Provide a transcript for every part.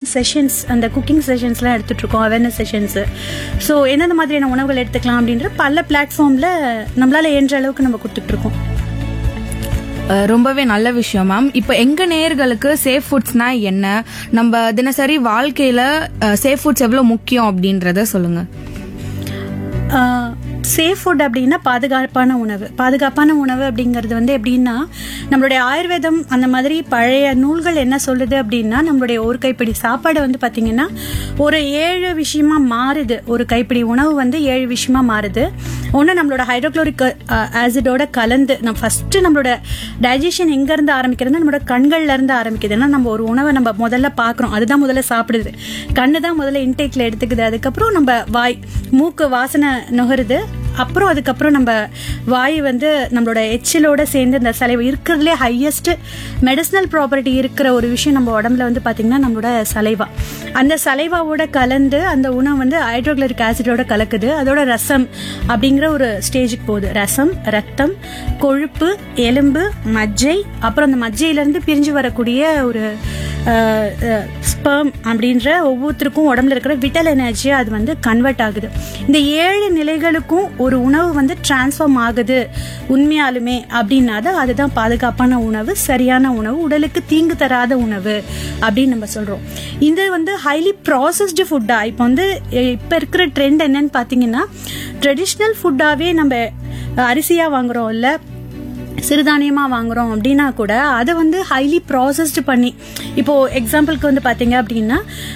sessions அந்த cooking செஷன்ஸ்லாம் எடுத்துட்டு இருக்கோம் அவேர்னஸ் செஷன்ஸ் ஸோ எந்தெந்த மாதிரியான உணவுகள் எடுத்துக்கலாம் அப்படின்ற பல பிளாட்ஃபார்மில் நம்மளால இயன்ற அளவுக்கு நம்ம கொடுத்துட்டு இருக்கோம் அஹ் ரொம்பவே நல்ல விஷயம் மேம் இப்போ எங்க நேயர்களுக்கு சேஃப் ஃபுட்ஸ்னா என்ன நம்ம தினசரி வாழ்க்கையில சேஃப் ஃபுட்ஸ் எவ்வளவு முக்கியம் அப்படின்றத சொல்லுங்க சேஃப் ஃபுட் அப்படின்னா பாதுகாப்பான உணவு பாதுகாப்பான உணவு அப்படிங்கிறது வந்து எப்படின்னா நம்மளுடைய ஆயுர்வேதம் அந்த மாதிரி பழைய நூல்கள் என்ன சொல்லுது அப்படின்னா நம்மளுடைய ஒரு கைப்பிடி சாப்பாடு வந்து பார்த்தீங்கன்னா ஒரு ஏழு விஷயமா மாறுது ஒரு கைப்பிடி உணவு வந்து ஏழு விஷயமா மாறுது ஒன்று நம்மளோட ஹைட்ரோக்ளோரிக் ஆசிடோட கலந்து நம்ம ஃபஸ்ட்டு நம்மளோட டைஜஷன் எங்கேருந்து ஆரம்பிக்கிறது நம்மளோட கண்கள்ல இருந்து ஆரம்பிக்குது ஏன்னா நம்ம ஒரு உணவை நம்ம முதல்ல பார்க்குறோம் அதுதான் முதல்ல சாப்பிடுது கண்ணு தான் முதல்ல இன்டேக்ல எடுத்துக்குது அதுக்கப்புறம் நம்ம வாய் மூக்கு வாசனை நுகருது அப்புறம் அதுக்கப்புறம் நம்ம வாய் வந்து நம்மளோட எச்சிலோட சேர்ந்து இந்த சலைவை இருக்கிறதுலே ஹையஸ்ட் மெடிசனல் ப்ராப்பர்ட்டி இருக்கிற ஒரு விஷயம் நம்ம உடம்புல வந்து பாத்தீங்கன்னா நம்மளோட சலைவா அந்த சலைவாவோட கலந்து அந்த உணவு வந்து ஹைட்ரோக்ளரிக் ஆசிடோட கலக்குது அதோட ரசம் அப்படிங்கிற ஒரு ஸ்டேஜுக்கு போகுது ரசம் ரத்தம் கொழுப்பு எலும்பு மஜ்ஜை அப்புறம் அந்த மஜ்ஜையிலேருந்து பிரிஞ்சு வரக்கூடிய ஒரு ஸ்பெர்ம் அப்படின்ற ஒவ்வொருத்தருக்கும் உடம்புல இருக்கிற விட்டல் எனர்ஜி அது வந்து கன்வெர்ட் ஆகுது இந்த ஏழு நிலைகளுக்கும் ஒரு உணவு வந்து டிரான்ஸ்ஃபார்ம் ஆகுது உண்மையாலுமே அப்படின்னா தான் அதுதான் பாதுகாப்பான உணவு சரியான உணவு உடலுக்கு தீங்கு தராத உணவு அப்படின்னு நம்ம சொல்றோம் இது வந்து ஹைலி ப்ராசஸ்டு ஃபுட்டா இப்போ வந்து இப்போ இருக்கிற ட்ரெண்ட் என்னன்னு பார்த்தீங்கன்னா ட்ரெடிஷ்னல் ஃபுட்டாவே நம்ம அரிசியா வாங்குறோம் இல்லை சிறுதானியமா வாங்குறோம் அப்படின்னா கூட அதை வந்து ஹைலி ப்ராசஸ்டு பண்ணி இப்போ எக்ஸாம்பிளுக்கு வந்து பாத்தீங்க அப்படின்னா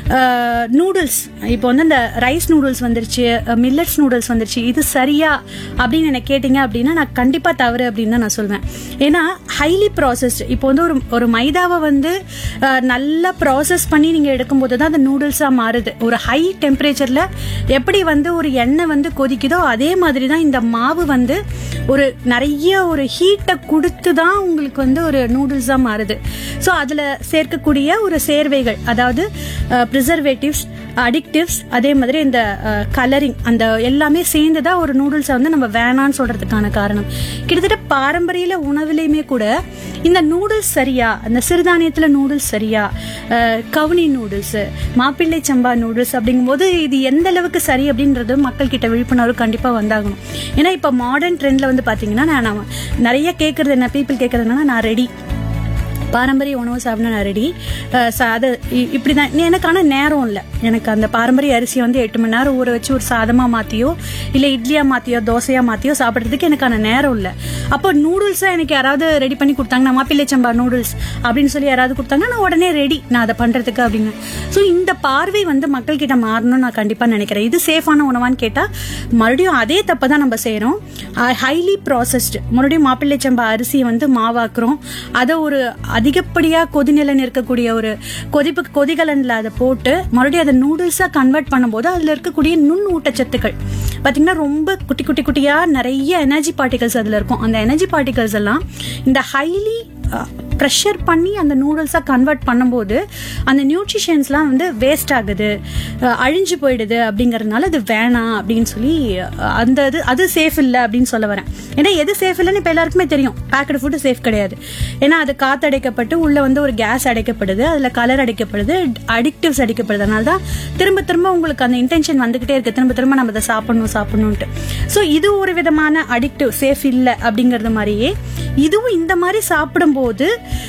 நூடுல்ஸ் இப்போ வந்து இந்த ரைஸ் நூடுல்ஸ் வந்துருச்சு மில்லட்ஸ் நூடுல்ஸ் வந்துருச்சு இது சரியா அப்படின்னு என்ன கேட்டீங்க அப்படின்னா நான் கண்டிப்பா தவறு அப்படின்னு தான் நான் சொல்வேன் ஏன்னா ஹைலி ப்ராசஸ்டு இப்போ வந்து ஒரு ஒரு மைதாவை வந்து அஹ், நல்லா ப்ராசஸ் பண்ணி நீங்க எடுக்கும்போது தான் அந்த நூடுல்ஸா மாறுது ஒரு ஹை டெம்பரேச்சர்ல எப்படி வந்து ஒரு எண்ணெய் வந்து கொதிக்குதோ அதே மாதிரி தான் இந்த மாவு வந்து ஒரு நிறைய ஒரு ஹீட்டை கொடுத்து தான் உங்களுக்கு வந்து ஒரு நூடுல்ஸாக மாறுது ஸோ அதில் சேர்க்கக்கூடிய ஒரு சேர்வைகள் அதாவது ப்ரிசர்வேட்டிவ்ஸ் அடிக்டிவ்ஸ் அதே மாதிரி இந்த கலரிங் அந்த எல்லாமே சேர்ந்து தான் ஒரு நூடுல்ஸை வந்து நம்ம வேணான்னு சொல்றதுக்கான காரணம் கிட்டத்தட்ட பாரம்பரிய உணவுலையுமே கூட இந்த நூடுல்ஸ் சரியா அந்த சிறுதானியத்தில் நூடுல்ஸ் சரியா அஹ், கவுனி நூடுல்ஸ் மாப்பிள்ளை சம்பா நூடுல்ஸ் அப்படிங்கும்போது இது எந்த அளவுக்கு சரி அப்படின்றது மக்கள் கிட்ட விழிப்புணர்வு கண்டிப்பாக வந்தாகணும் ஏன்னா இப்போ மாடர்ன் ட்ரெண்ட்ல வந்து பார்த்தீங்கன்னா நான் நான் நிறைய கேட்கறது என்ன பீப்புள் கேட்கறது என்னன்னா நான் ரெடி பாரம்பரிய உணவு சாப்பிட நான் ரெடி அது இ- இப்படிதான் நீ- எனக்கு ஆனால் நேரம் இல்லை எனக்கு அந்த பாரம்பரிய அரிசியை வந்து எட்டு மணி நேரம் ஊற வச்சு ஒரு சாதமாக மாற்றியோ இல்லை இட்லியாக மாற்றியோ தோசையாக மாற்றியோ சாப்பிட்றதுக்கு எனக்கான நேரம் இல்லை அப்போ நூடுல்ஸாக எனக்கு யாராவது ரெடி பண்ணி கொடுத்தாங்க நான் மாப்பிள்ளை சம்பா நூடுல்ஸ் அப்படின்னு சொல்லி யாராவது கொடுத்தாங்க நான் உடனே ரெடி நான் அதை பண்ணுறதுக்கு அப்படின்னு ஸோ இந்த பார்வை வந்து மக்கள் கிட்ட மாறணும்னு நான் கண்டிப்பாக நினைக்கிறேன் இது சேஃபான உணவான்னு கேட்டால் மறுபடியும் அதே தப்பை தான் நம்ம செய்கிறோம் ஹைலி ப்ராசஸ்டு மறுபடியும் மாப்பிள்ளை சம்பா அரிசியை வந்து மாவாக்குறோம் அதை ஒரு அதிகப்படியாக கொதிநிலைன்னு இருக்கக்கூடிய ஒரு கொதிப்பு கொதிகலனில் அதை போட்டு மறுபடியும் அதை நூடுல்ஸாக கன்வெர்ட் பண்ணும்போது அதில் இருக்கக்கூடிய நுண் ஊட்டச்சத்துக்கள் பார்த்தீங்கன்னா ரொம்ப குட்டி குட்டி குட்டியாக நிறைய எனர்ஜி பார்ட்டிகல்ஸ் அதில் இருக்கும் அந்த எனர்ஜி பார்ட்டிகல்ஸ் எல்லாம் இந்த ஹைலி ப்ரெஷர் பண்ணி அந்த நூடுல்ஸாக கன்வெர்ட் பண்ணும்போது அந்த நியூட்ரிஷன்ஸ்லாம் வந்து வேஸ்ட் ஆகுது அஹ், அழிஞ்சு போயிடுது அப்படிங்கறதுனால அது வேணாம் அப்படின்னு சொல்லி அஹ், அந்த இது அது சேஃப் இல்லை அப்படின்னு சொல்ல வரேன் ஏன்னா எது சேஃப் இல்லைன்னு இப்போ எல்லாருக்குமே தெரியும் பேக்கடு ஃபுட்டு சேஃப் கிடையாது ஏன்னா அது காத்தடைக்கப்பட்டு உள்ள வந்து ஒரு கேஸ் அடைக்கப்படுது அதில் கலர் அடைக்கப்படுது அடிக்டிவ்ஸ் அடிக்கப்படுது அதனால தான் திரும்ப திரும்ப உங்களுக்கு அந்த இன்டென்ஷன் வந்துகிட்டே இருக்கு திரும்ப திரும்ப நம்ம அதை சாப்பிடணும் சாப்பிடணும்ட்டு ஸோ இது ஒரு விதமான அடிக்டிவ் சேஃப் இல்லை அப்படிங்கிறது மாதிரியே இதுவும் இந்த மாதிரி சாப்பிடும்போது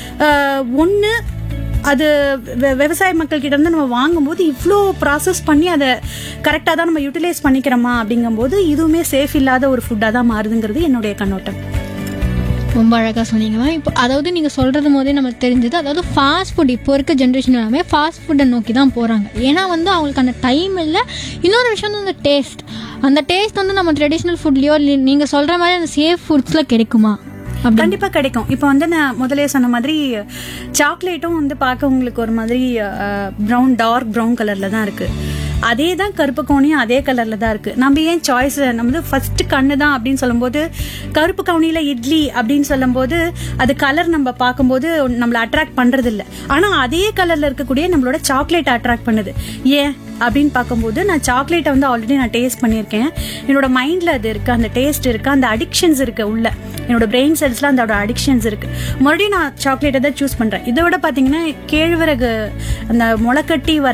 ஒன்று அது வெ- விவசாய மக்கள் கிட்ட இருந்து நம்ம வாங்கும்போது இவ்வளோ ப்ராசஸ் பண்ணி அதை கரெக்டாக தான் நம்ம யூட்டிலைஸ் பண்ணிக்கிறோமா அப்படிங்கும்போது இதுவுமே சேஃப் இல்லாத ஒரு ஃபுட்டாக தான் மாறுதுங்கிறது என்னுடைய கண்ணோட்டம் ரொம்ப அழகாக சொன்னீங்க மேம் இப்போ அதாவது நீங்கள் சொல்கிறது போதே நமக்கு தெரிஞ்சது அதாவது ஃபாஸ்ட் ஃபுட் இப்போ இருக்க ஜென்ரேஷன் எல்லாமே ஃபாஸ்ட் ஃபுட்டை நோக்கி தான் போகிறாங்க ஏன்னா வந்து அவங்களுக்கு அந்த டைம் இல்லை இன்னொரு விஷயம் வந்து அந்த டேஸ்ட் அந்த டேஸ்ட் வந்து நம்ம ட்ரெடிஷ்னல் ஃபுட்லேயோ நீங்கள் சொல்கிற மாதிரி அந்த சேஃப் ஃபுட்ஸில் கிடைக்குமா அப்படி கண்டிப்பா கிடைக்கும் இப்போ வந்து நான் முதலே சொன்ன மாதிரி சாக்லேட்டும் வந்து பார்க்க உங்களுக்கு ஒரு மாதிரி ப்ரௌன் டார்க் ப்ரௌன் கலர்ல தான் இருக்கு அதே தான் கருப்பு கவுனியும் அதே கலர்ல தான் இருக்கு நம்ம ஏன் சாய்ஸ் நம்ம வந்து ஃபர்ஸ்ட் கண்ணு தான் அப்படின்னு சொல்லும்போது கருப்பு கவுனியில இட்லி அப்படின்னு சொல்லும்போது அது கலர் நம்ம பார்க்கும்போது நம்மள அட்ராக்ட் பண்றது இல்ல ஆனா அதே கலர்ல இருக்கக்கூடிய நம்மளோட சாக்லேட் அட்ராக்ட் பண்ணுது ஏன் அப்படின்னு பார்க்கும்போது நான் சாக்லேட்டை வந்து ஆல்ரெடி நான் டேஸ்ட் பண்ணியிருக்கேன் என்னோட மைண்டில் அது இருக்குது அந்த டேஸ்ட் இருக்குது அந்த அடிக்ஷன்ஸ் இருக்குது உள்ள என்னோட பிரெயின் செல்ஸ்ல அதோட அடிக்ஷன்ஸ் இருக்கு மறுபடியும் நான் சாக்லேட்டை தான் சூஸ் பண்றேன் இதை விட பாத்தீங்கன்னா கேழ்வரகு அந்த முளைக்கட்டி வர